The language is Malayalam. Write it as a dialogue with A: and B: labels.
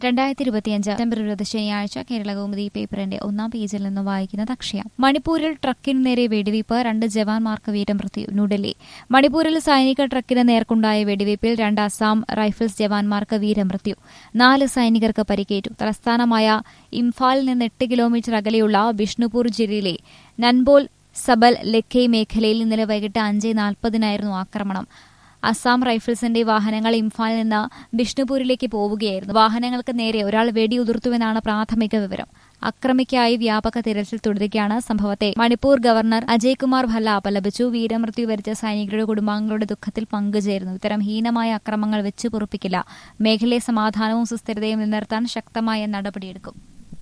A: രണ്ടായിരത്തി ഇരുപത്തിയഞ്ച് സെപ്റ്റംബർ ഇരുപത് ശനിയാഴ്ച കേരള കൗമുദി പേപ്പറിന്റെ ഒന്നാം പേജിൽ നിന്ന് വായിക്കുന്നത് അക്ഷയ മണിപ്പൂരിൽ ട്രക്കിന് നേരെ വെടിവയ്പ് രണ്ട് ജവാന്മാർക്ക് വീരമൃത്യു ന്യൂഡൽഹി മണിപ്പൂരിൽ സൈനിക ട്രക്കിന് നേർക്കുണ്ടായ വെടിവയ്പിൽ രണ്ട് അസാം റൈഫിൾസ് ജവാന്മാർക്ക് വീരമൃത്യു നാല് സൈനികർക്ക് പരിക്കേറ്റു തലസ്ഥാനമായ ഇംഫാലിൽ നിന്ന് എട്ട് കിലോമീറ്റർ അകലെയുള്ള ബിഷ്ണുപൂർ ജില്ലയിലെ നൻബോൽ സബൽ ലഖേ മേഖലയിൽ ഇന്നലെ വൈകിട്ട് അഞ്ച് നാൽപ്പതിനായിരുന്നു ആക്രമണം അസാം റൈഫിൾസിന്റെ വാഹനങ്ങൾ ഇംഫാലിൽ നിന്ന് ബിഷ്ണുപൂരിലേക്ക് പോവുകയായിരുന്നു വാഹനങ്ങൾക്ക് നേരെ ഒരാൾ വെടിയുതിർത്തുവെന്നാണ് പ്രാഥമിക വിവരം അക്രമിക്കായി വ്യാപക തിരച്ചിൽ തുടരുകയാണ് സംഭവത്തെ മണിപ്പൂർ ഗവർണർ അജയ് കുമാർ ഭല്ല അപലപിച്ചു വീരമൃത്യു വരിച്ച സൈനികരുടെ കുടുംബാംഗങ്ങളുടെ ദുഃഖത്തിൽ പങ്കുചേരുന്നു ഇത്തരം ഹീനമായ അക്രമങ്ങൾ വെച്ചു പൊറുപ്പിക്കില്ല മേഖലയെ സമാധാനവും സുസ്ഥിരതയും നിലനിർത്താൻ ശക്തമായ നടപടിയെടുക്കും